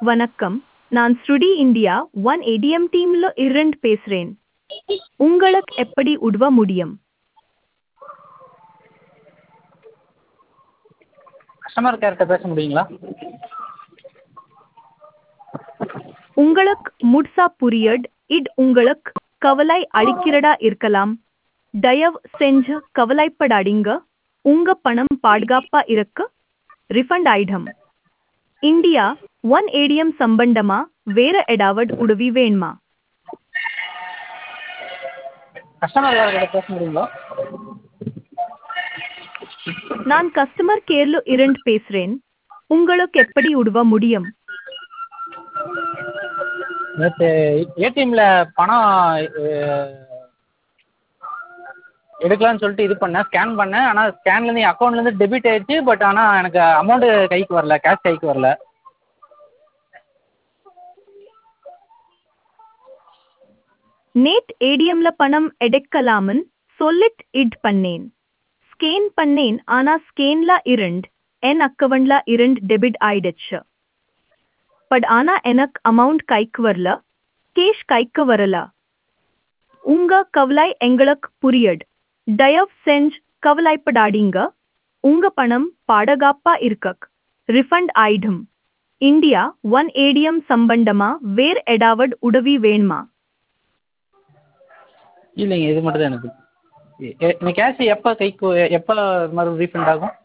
வணக்கம் நான் ஸ்ருடி இந்தியா ஒன் ஏடிஎம் டீம்ல இருந்து பேசுறேன் உங்களுக்கு எப்படி உதவ முடியும் கஸ்டமர் கேர்கிட்ட பேச முடியுங்களா உங்களுக்கு முழுசா புரியட் இது உங்களுக்கு கவலை அளிக்கிறதா இருக்கலாம் தயவு செஞ்சு கவலைப்படாதீங்க உங்க பணம் பாதுகாப்பா இருக்கு ரிஃபண்ட் ஆயிடும் இந்தியா ஒன் ஏடிஎம் சம்பந்தமா வேற ஏதாவது உதவி வேணுமா கஸ்டமர் கேர்கிட்ட பேச முடியுங்களா நான் கஸ்டமர் கேர்ல இருந்து பேசுறேன் உங்களுக்கு எப்படி உதவ முடியும் நேற்று ஏடிஎம்மில் பணம் அஹ், எடுக்கலான்னு சொல்லிட்டு இது பண்ணேன் ஸ்கேன் பண்ணேன் ஆனால் ஸ்கேன்லேருந்து என் அக்கௌண்ட்லேருந்து டெபிட் ஆயிடுச்சு பட் ஆனால் எனக்கு அமௌண்ட்டு கைக்கு வரல கேஷ் கைக்கு வரல நேட் ஏடிஎம்ல பணம் எடுக்கலாம்னு சொல்லிட் இட் பண்ணேன் ஸ்கேன் பண்ணேன் ஆனா ஸ்கேன்ல இருந்து என் அக்கவுண்ட்ல இருந்து டெபிட் ஆயிடுச்சு பட் ஆனா எனக்கு அமௌண்ட் கைக்கு வரல கேஷ் கைக்கு வரல உங்க கவலை எங்களுக்கு புரியட் தயவு செஞ்சு கவலைப்படாதீங்க உங்க பணம் பாதுகாப்பா இருக்க ரிஃபண்ட் ஆயிடும் இந்தியா ஒன் ஏடிஎம் சம்பந்தமா வேற ஏதாவது உதவி வேணுமா இல்லைங்க இது மட்டும் தான் எனக்கு எ- எ- இந்த கேஷ் எப்போ கைக்கு எப்போ மறுபடியும் ரீஃபண்ட் ஆகும்